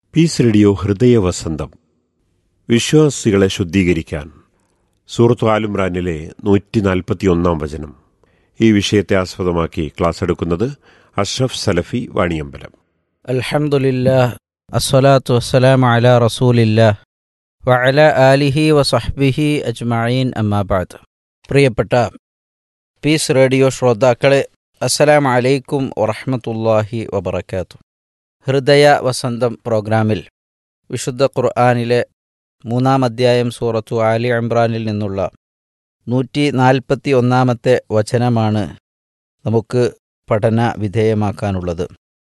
piece radio ഹൃദയവസന്തം വിശ്വാസികളെ ശുദ്ധീകരിക്കാൻ സൂറത്ത് ആലുംറാനിലെ നൂറ്റി നാൽപ്പത്തി ഒന്നാം വചനം ഈ വിഷയത്തെ ആസ്പദമാക്കി ക്ലാസ് എടുക്കുന്നത് അഷ്റഫ് സലഫി വാണിയമ്പലം അൽഹംദുലില്ലാ അസ്സലാത്തു വസ്സലാമു അലാ റസൂലില്ലാ വഅല ആലിഹി വസഹ്ബിഹി അജ്മഈൻ അമ്മാബാദ് പ്രിയപ്പെട്ട പീസ് റേഡിയോ ശ്രോതാക്കളെ അസ്സലാമു അലൈക്കും വറഹ്മത്തുള്ളാഹി വബറകാത്തു ഹൃദയ വസന്തം പ്രോഗ്രാമിൽ വിശുദ്ധ ഖുർആനിലെ മൂന്നാം അധ്യായം സൂറത്തു ആലി ഇമ്രാനിൽ നിന്നുള്ള നൂറ്റി നാൽപ്പത്തി ഒന്നാമത്തെ വചനമാണ് നമുക്ക് പഠന വിധേയമാക്കാനുള്ളത്